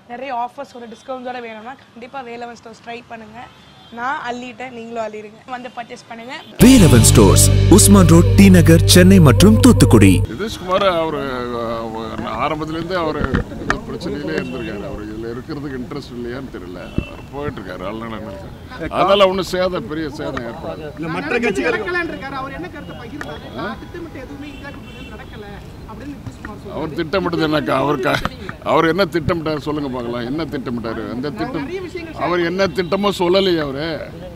நிறைய ஆஃபர்ஸோட டிஸ்கவுண்ட்ஸோட வேணும்னா கண்டிப்பாக வேலவன் ஸ்டோர்ஸ் ட்ரை பண்ணுங்கள் நான் அள்ளிட்டேன் நீங்களும் அள்ளிடுங்க வந்து பர்ச்சேஸ் பண்ணுங்கள் Velavan stores Usman road T Nagar Chennai மற்றும் தூத்துக்குடி நிதிஷ்குமார் அவர் ஆரம்பத்துலேருந்தே அவர் இந்த பிரச்சனையிலே இருந்திருக்காரு அவர் இதில் இருக்கிறதுக்கு இன்ட்ரெஸ்ட் இல்லையான்னு தெரியல அவர் போயிட்டு இருக்காரு அல்நலன் இருக்காரு அதனால ஒன்றும் சேதம் பெரிய சேதம் ஏற்படாது மற்ற கட்சிகள் நடக்கலன்னு இருக்காரு அவர் என்ன கருத்தை பகிர்ந்தாரு நான் திட்டமிட்டு எதுவுமே இந்தியா கூட்டணியில் நடக்கல அப்படின்னு நிதிஷ்குமார் சொல்றாரு அவர் திட்டமிட்டது என்னக்கா அவருக்கு அவர் என்ன திட்டமிட்டார் சொல்லுங்க பார்க்கலாம் என்ன திட்டமிட்டாரு அந்த திட்டம் நிறைய விஷயங்கள் அவர் என்ன திட்டமோ சொல்லலையே அவரு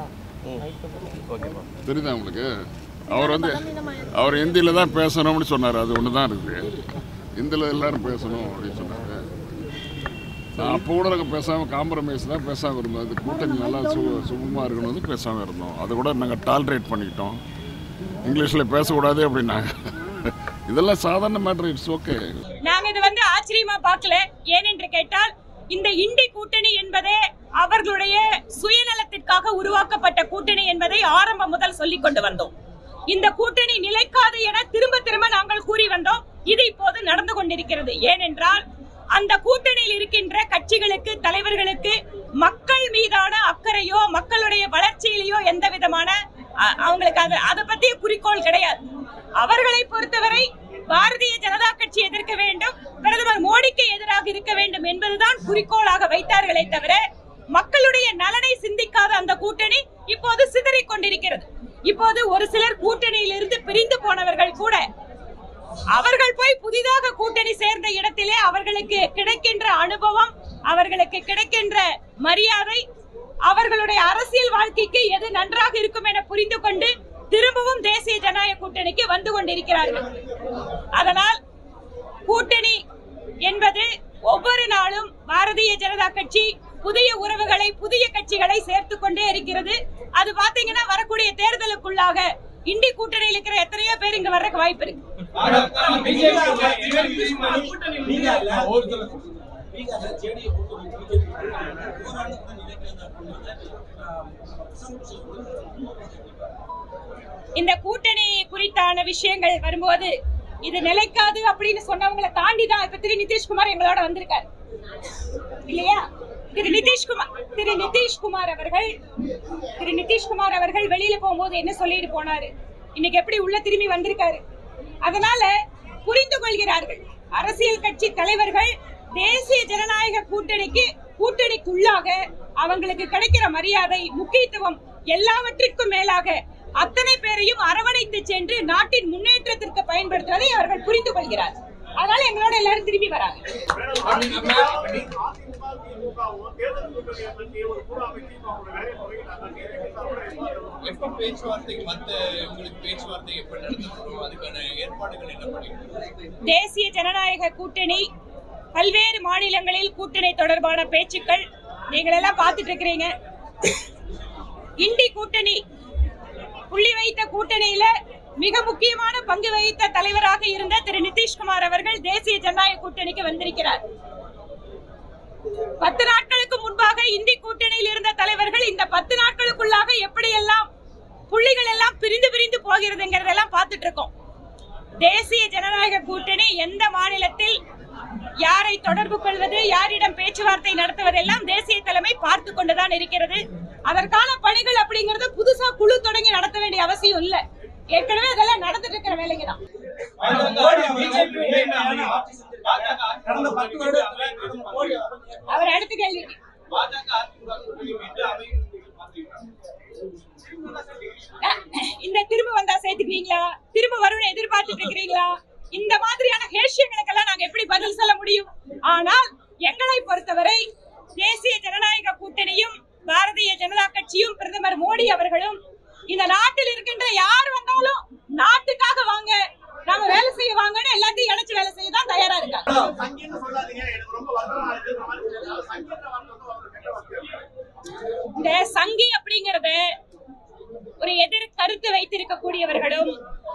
தெரியுதா உங்களுக்கு அவர் வந்து அவர் ஹிந்தியில் தான் பேசணும்னு சொன்னார் அது ஒன்று தான் இருக்குது ஹிந்தியில் எல்லாரும் பேசணும் அப்படின்னு சொன்னார் நான் அப்போ கூட நாங்கள் பேசாமல் காம்ப்ரமைஸ் தான் பேசாமல் இருந்தோம் அது கூட்டணி நல்லா சு சுகமாக இருக்கணும் பேசாமல் இருந்தோம் அதை கூட நாங்கள் டாலரேட் பண்ணிக்கிட்டோம் இங்கிலீஷில் பேசக்கூடாது அப்படின்னாங்க இதெல்லாம் சாதாரண மேட்ரு இட்ஸ் ஓகே நாங்க இது வந்து ஆச்சரியமா பார்க்கல ஏனென்று கேட்டால் இந்த இண்டி கூட்டணி என்பதே அவர்களுடைய சுயநலத்திற்காக உருவாக்கப்பட்ட கூட்டணி என்பதை ஆரம்பம் முதல் சொல்லிக் கொண்டு வந்தோம் இந்த கூட்டணி நிலைக்காது என திரும்ப திரும்ப நாங்கள் கூறி வந்தோம் இது இப்போது நடந்து கொண்டிருக்கிறது ஏனென்றால் அந்த கூட்டணியில் இருக்கின்ற கட்சிகளுக்கு தலைவர்களுக்கு மக்கள் மீதான அக்கறையோ மக்களுடைய வளர்ச்சியிலேயோ எந்த விதமான அ- அவங்களுக்கு அது அதை பத்திய குறிக்கோள் கிடையாது அவர்களை பொறுத்தவரை பாரதிய ஜனதா கட்சி எதிர்க்க வேண்டும் பிரதமர் மோடிக்கு எதிராக இருக்க வேண்டும் என்பதுதான் குறிக்கோளாக வைத்தார்களே தவிர மக்களுடைய நலனை சிந்திக்காத அந்த கூட்டணி இப்போது சிதறிக் கொண்டிருக்கிறது இப்போது ஒரு சிலர் கூட்டணியிலிருந்து பிரிந்து போனவர்கள் கூட அவர்கள் போய் புதிதாக கூட்டணி சேர்ந்த இடத்திலே அவர்களுக்கு கிடைக்கின்ற அனுபவம் அவர்களுக்கு கிடைக்கின்ற மரியாதை அவர்களுடைய அரசியல் வாழ்க்கைக்கு எது நன்றாக இருக்கும் என புரிந்து கொண்டு திரும்பவும் தேசிய ஜனநாயக கூட்டணிக்கு வந்து கொண்டிருக்கிறார்கள் அதனால் கூட்டணி என்பது ஒவ்வொரு நாளும் பாரதிய ஜனதா கட்சி புதிய உறவுகளை புதிய கட்சிகளை சேர்த்து கொண்டே இருக்கிறது அது பாத்தீங்கன்னா வரக்கூடிய தேர்தலுக்குள்ளாக இண்டி கூட்டணியில் இருக்கிற எத்தனையோ பேர் இங்க வர்றதுக்கு வாய்ப்பு இருக்கு இந்த கூட்டணி குறித்தான விஷயங்கள் வரும்போது இது நிலைக்காது அப்படின்னு சொன்னவங்களை தாண்டி தான் இப்ப திரு நிதிஷ்குமார் எங்களோட வந்திருக்காரு இல்லையா திரு நிதிஷ்குமார் திரு நிதிஷ்குமார் அவர்கள் திரு நிதிஷ்குமார் அவர்கள் வெளியில போகும்போது என்ன சொல்லிட்டு போனாரு இன்னைக்கு எப்படி உள்ள திரும்பி வந்திருக்காரு அதனால புரிந்து கொள்கிறார்கள் அரசியல் கட்சி தலைவர்கள் தேசிய ஜனநாயக கூட்டணிக்கு கூட்டணிக்குள்ளாக அவங்களுக்கு கிடைக்கிற மரியாதை முக்கியத்துவம் எல்லாவற்றிற்கும் மேலாக அத்தனை பேரையும் அரவணைத்து சென்று நாட்டின் முன்னேற்றத்திற்கு பயன்படுத்துவதை அவர்கள் புரிந்து கொள்கிறார் அதனால எங்களோட எல்லாரும் திரும்பி வராங்க எப்ப பேச்சுவார்த்தைக்கு மத்த உங்களுக்கு பேச்சுவார்த்தை எப்ப நடத்தப்படும் அதுக்கான ஏற்பாடுகள் என்ன பண்ணிருக்கீங்க தேசிய ஜனநாயக கூட்டணி பல்வேறு மாநிலங்களில் கூட்டணி தொடர்பான பேச்சுக்கள் நீங்கள் எல்லாம் பார்த்துட்டு இருக்கிறீங்க இண்டி கூட்டணி புள்ளி வைத்த கூட்டணியில மிக முக்கியமான பங்கு வகித்த தலைவராக இருந்த திரு நிதிஷ்குமார் அவர்கள் தேசிய ஜனநாயக கூட்டணிக்கு வந்திருக்கிறார் பத்து நாட்களுக்கு முன்பாக இந்தி கூட்டணியில் இருந்த தலைவர்கள் இந்த பத்து நாட்களுக்குள்ளாக எப்படியெல்லாம் புள்ளிகள் எல்லாம் பிரிந்து பிரிந்து போகிறதுங்கிறதெல்லாம் பார்த்துட்டு இருக்கோம் தேசிய ஜனநாயக கூட்டணி எந்த மாநிலத்தில் யாரை தொடர்பு கொள்வது யாரிடம் பேச்சுவார்த்தை நடத்துவதெல்லாம் தேசிய தலைமை பார்த்து கொண்டுதான் இருக்கிறது அதற்கான பணிகள் அப்படிங்கறது புதுசா குழு தொடங்கி நடத்த வேண்டிய அவசியம் இல்ல ஏற்கனவே அதெல்லாம் நடந்துட்டு இருக்கிற வேலைங்க தான் கடந்த பத்து வருடத்துல அவர் அடுத்த கேள்விக்கு பாஜக அதிமுக கூட்டணி மீண்டும் அமையும் இந்த திரும்ப வந்தா சேர்த்துக்குவீங்களா திரும்ப வரும்னு எதிர்பார்த்துட்டு இருக்கிறீங்களா இந்த மாதிரியான ஹேஷியங்களுக்கெல்லாம் நாங்க எப்படி பதில் சொல்ல முடியும் ஆனால் எங்களை பொறுத்தவரை தேசிய ஜனநாயக கூட்டணியும் பாரதிய ஜனதா கட்சியும் பிரதமர் மோடி அவர்களும் இந்த நாட்டில் இருக்கின்ற யார் வந்தாலும் நாட்டுக்காக வாங்க நாம வேலை செய்ய வாங்கன்னு எல்லாத்தையும் இணைச்சு வேலை செய்ய தான் தயாரா இருக்காங்க இந்த சங்கி அப்படிங்கறது ஒரு எதிர் கருத்து வைத்திருக்கக்கூடியவர்களும்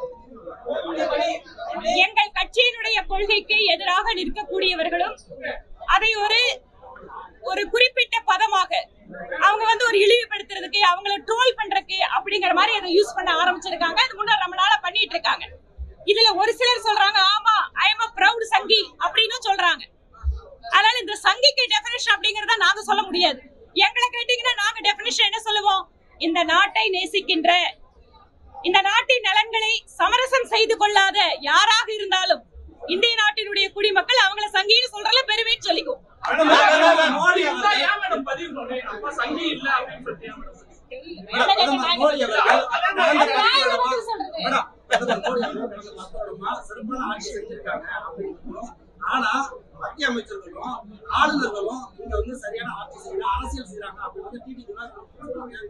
எங்கள் கட்சியினுடைய கொள்கைக்கு எதிராக நிற்கக்கூடியவர்களும் அதை ஒரு ஒரு குறிப்பிட்ட பதமாக அவங்க வந்து ஒரு இழிவுபடுத்துறதுக்கு அவங்கள ட்ரோல் பண்றதுக்கு அப்படிங்கிற மாதிரி அதை யூஸ் பண்ண ஆரம்பிச்சிருக்காங்க அது முன்னாடி ரொம்ப நாளா பண்ணிட்டு இருக்காங்க இதுல ஒரு சிலர் சொல்றாங்க ஆமா ஐ எம் அ ப்ரௌட் சங்கி அப்படின்னு சொல்றாங்க அதனால இந்த சங்கிக்கு டெபினிஷன் அப்படிங்கறத நாங்க சொல்ல முடியாது எங்களை கேட்டீங்கன்னா நாங்க டெபினிஷன் என்ன சொல்லுவோம் இந்த நாட்டை நேசிக்கின்ற இந்த நாட்டின் நலன்களை சமரசம் செய்து கொள்ளாத யாராக இருந்தாலும் இந்திய நாட்டினுடைய குடிமக்கள் அவங்கள சங்கின்னு சொல்றதுல பெருமைன்னு சொல்லிக்குவோம் மோடி அவர்கள் ஏன் மேடம் பதிவு சொல்றேன் அப்ப சங்கி இல்ல அப்படின்னு சொல்லிட்டு ஏன் மேடம் சொல்றீங்க? பிரதமர் மோடி அவர்கள் கடந்த நான் என்ன காலத்துல பதில் சொல்றது? மேடம், பிரதமர் மோடி அவர்கள் கடந்த பத்து வருடமா சிறப்பான ஆட்சி செஞ்சிருக்காங்க அப்படின்னு ஆனா மத்திய அமைச்சர்களும் ஆளுநர்களும் இங்க வந்து சரியான ஆட்சி செய்யல அரசியல் செய்யறாங்க அப்படின்னு டிடி தினகரன்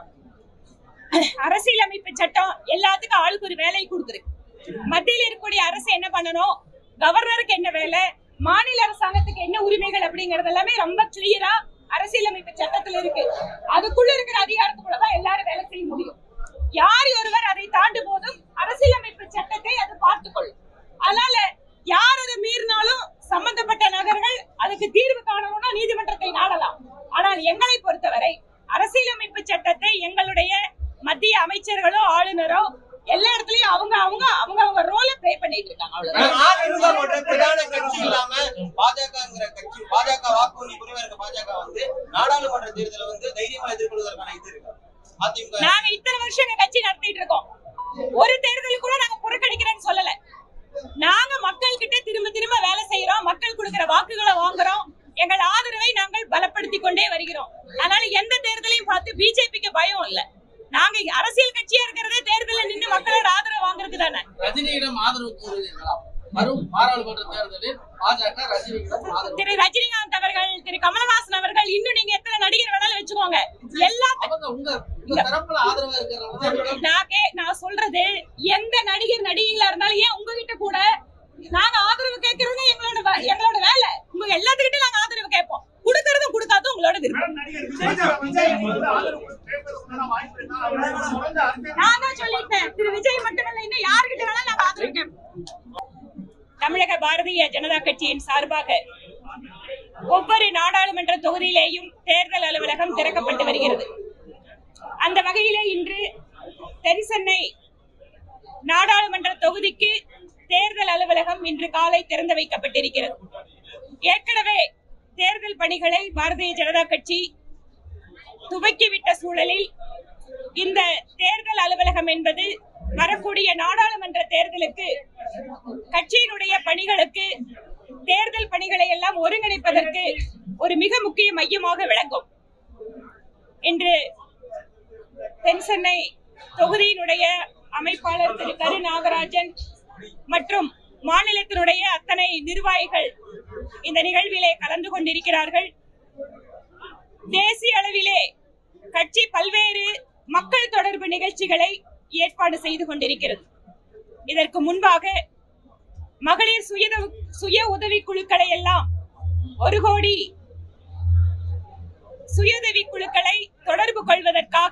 அரசியலமைப்பு சட்டம் எல்லாத்துக்கும் ஆளுக்கு ஒரு வேலையை கொடுத்துருக்கு மத்தியில் இருக்கக்கூடிய அரசு என்ன பண்ணணும் கவர்னருக்கு என்ன வேலை மாநில அரசாங்கத்துக்கு என்ன உரிமைகள் அப்படிங்கறது எல்லாமே ரொம்ப கிளியரா அரசியலமைப்பு சட்டத்துல இருக்கு அதுக்குள்ள இருக்கிற அதிகாரத்துக்குள்ள தான் எல்லாரும் வேலை செய்ய முடியும் யார் ஒருவர் அதை தாண்டும் போதும் அரசியலமைப்பு சட்டத்தை அது பார்த்துக்கொள்ளும் அதனால யார் அதை மீறினாலும் சம்பந்தப்பட்ட நகர்கள் அதுக்கு தீர்வு காணணும்னா நீதிமன்றத்தை நாடலாம் ஆனால் எங்களை பொறுத்தவரை அரசியலமைப்பு சட்டத்தை எங்களுடைய மத்திய அமைச்சர்களோ ஆளுநரோ எல்லா இடத்துலயும் அவங்க அவங்க அவங்க அவங்க ரோல ப்ளே பண்ணிட்டு இருக்காங்க அவ்வளவுதான் அதிமுக போன்ற பிரதான கட்சி இல்லாம பாஜகங்கிற கட்சி பாஜக வாக்குறுதி குறைவா இருக்க பாஜக வந்து நாடாளுமன்ற தேர்தலை வந்து தைரியமா எதிர்கொள்வதற்கான இது இருக்கு அதிமுக நாங்க இத்தனை வருஷம் எங்க கட்சி நடத்திட்டு இருக்கோம் ஒரு தேர்தலுக்கு கூட நாங்க புறக்கணிக்கிறேன்னு சொல்லல நாங்க மக்கள் கிட்ட திரும்ப திரும்ப வேலை செய்யறோம் மக்கள் கொடுக்கிற வாக்குகளை வாங்குறோம் எங்கள் ஆதரவை நாங்கள் பலப்படுத்திக் கொண்டே வருகிறோம் அதனால எந்த தேர்தலையும் பார்த்து பிஜேபிக்கு பயம் இல்ல நாங்க இங்க அரசியல் கட்சியா இருக்கிறதே தேர்தலில் நின்று மக்களோட ஆதரவு வாங்குறதுக்கு தானே ரஜினியிடம் ஆதரவு கோருவீர்களா வரும் பாராளுமன்ற தேர்தலில் பாஜக ரஜினியிடம் ஆதரவு திரு ரஜினிகாந்த் அவர்கள் திரு கமலஹாசன் அவர்கள் இன்னும் நீங்க எத்தனை நடிகர் வேணாலும் வச்சுக்கோங்க எல்லாத்துக்கும் அவங்க உங்க உங்க தரப்புல ஆதரவா இருக்கிறவங்க நான் கே- நான் சொல்றது எந்த நடிகர் நடிகைகளா இருந்தாலும் ஏன் உங்ககிட்ட கூட நாங்க ஆதரவு கேட்கறது எங்களோட வே- எங்களோட வேலை உங்க எல்லாத்துக்கிட்ட நாங்க ஆதரவு கேட்போம் கொடுக்கறதும் கொடுக்காதும் உங்களோட விருப்பம் நான் தான் சொல்லிட்டேன் திரு விஜய் மட்டுமல்ல இன்னும் யாருக்கிட்ட வேணாலும் நாங்க ஆதரவு கேட்போம் தமிழக பாரதிய ஜனதா கட்சியின் சார்பாக ஒவ்வொரு நாடாளுமன்ற தொகுதியிலேயும் தேர்தல் அலுவலகம் திறக்கப்பட்டு வருகிறது அந்த வகையிலே இன்று தென்சென்னை நாடாளுமன்ற தொகுதிக்கு தேர்தல் அலுவலகம் இன்று காலை திறந்து வைக்கப்பட்டிருக்கிறது ஏற்கனவே தேர்தல் பணிகளை பாரதிய ஜனதா கட்சி துவக்கிவிட்ட சூழலில் இந்த தேர்தல் அலுவலகம் என்பது வரக்கூடிய நாடாளுமன்ற தேர்தலுக்கு கட்சியினுடைய பணிகளுக்கு தேர்தல் பணிகளை எல்லாம் ஒருங்கிணைப்பதற்கு ஒரு மிக முக்கிய மையமாக விளங்கும் இன்று தென்சென்னை தொகுதியினுடைய அமைப்பாளர் திரு கரு நாகராஜன் மற்றும் மாநிலத்தினுடைய அத்தனை நிர்வாகிகள் இந்த நிகழ்விலே கலந்து கொண்டிருக்கிறார்கள் தேசிய அளவிலே கட்சி பல்வேறு மக்கள் தொடர்பு நிகழ்ச்சிகளை ஏற்பாடு செய்து கொண்டிருக்கிறது இதற்கு முன்பாக மகளிர் சுய சுய உதவி குழுக்களை எல்லாம் ஒரு கோடி சுயஉதவி குழுக்களை தொடர்பு கொள்வதற்காக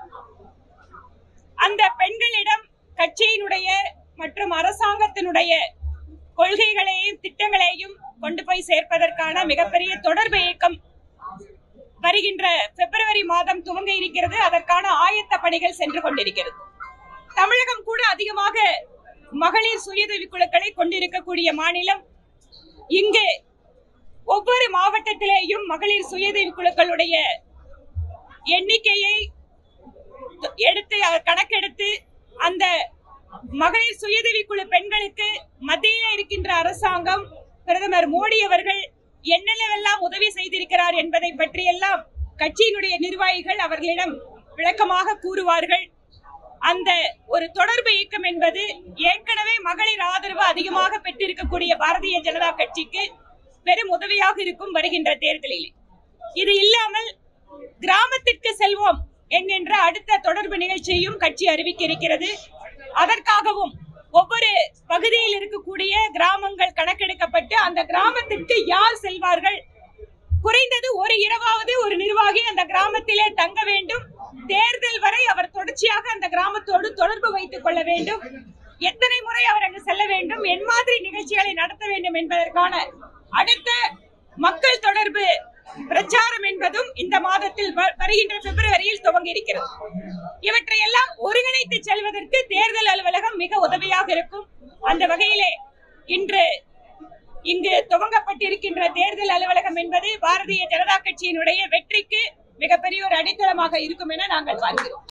அந்த பெண்களிடம் கட்சியினுடைய மற்றும் அரசாங்கத்தினுடைய கொள்கைகளையும் திட்டங்களையும் கொண்டு போய் சேர்ப்பதற்கான மிகப்பெரிய தொடர்பு இயக்கம் வருகின்ற பிப்ரவரி மாதம் துவங்க இருக்கிறது அதற்கான ஆயத்த பணிகள் சென்று கொண்டிருக்கிறது தமிழகம் கூட அதிகமாக மகளிர் சுயஉதவி குழுக்களை கொண்டிருக்கக்கூடிய மாநிலம் இங்கு ஒவ்வொரு மாவட்டத்திலேயும் மகளிர் சுயஉதவி குழுக்களுடைய எண்ணிக்கையை எடுத்து அவர் கணக்கெடுத்து அந்த மகளிர் சுயஉதவி குழு பெண்களுக்கு மத்தியில் இருக்கின்ற அரசாங்கம் பிரதமர் மோடி அவர்கள் என்னென்னவெல்லாம் உதவி செய்திருக்கிறார் என்பதை பற்றியெல்லாம் கட்சியினுடைய நிர்வாகிகள் அவர்களிடம் விளக்கமாக கூறுவார்கள் அந்த ஒரு தொடர்பு இயக்கம் என்பது ஏற்கனவே மகளிர் ஆதரவு அதிகமாக பெற்றிருக்கக்கூடிய பாரதிய ஜனதா கட்சிக்கு பெரும் உதவியாக இருக்கும் வருகின்ற தேர்தலில் இது இல்லாமல் கிராமத்திற்கு செல்வோம் என்கின்ற அடுத்த தொடர்பு நிகழ்ச்சியையும் கட்சி அறிவிக்க இருக்கிறது அதற்காகவும் ஒவ்வொரு பகுதியில் இருக்கக்கூடிய கிராமங்கள் கணக்கெடுக்கப்பட்டு அந்த கிராமத்திற்கு யார் செல்வார்கள் குறைந்தது ஒரு இரவாவது ஒரு நிர்வாகி அந்த கிராமத்திலே தங்க வேண்டும் தேர்தல் வரை அவர் தொடர்ச்சியாக அந்த கிராமத்தோடு தொடர்பு வைத்துக் கொள்ள வேண்டும் எத்தனை முறை அவர் அங்கு செல்ல வேண்டும் என் மாதிரி நிகழ்ச்சிகளை நடத்த வேண்டும் என்பதற்கான அடுத்த மக்கள் தொடர்பு பிரச்சாரம் என்பதும் இந்த மாதத்தில் வ- வருகின்ற பிப்ரவரியில் துவங்க இருக்கிறது இவற்றை எல்லாம் ஒருங்கிணைத்து செல்வதற்கு தேர்தல் அலுவலகம் மிக உதவியாக இருக்கும் அந்த வகையிலே இன்று இங்கு துவங்கப்பட்டு அமைக்கப்பட்டிருக்கின்ற தேர்தல் அலுவலகம் என்பது பாரதிய ஜனதா கட்சியினுடைய வெற்றிக்கு மிகப்பெரிய ஒரு அடித்தளமாக இருக்கும் என நாங்கள் பார்க்கிறோம்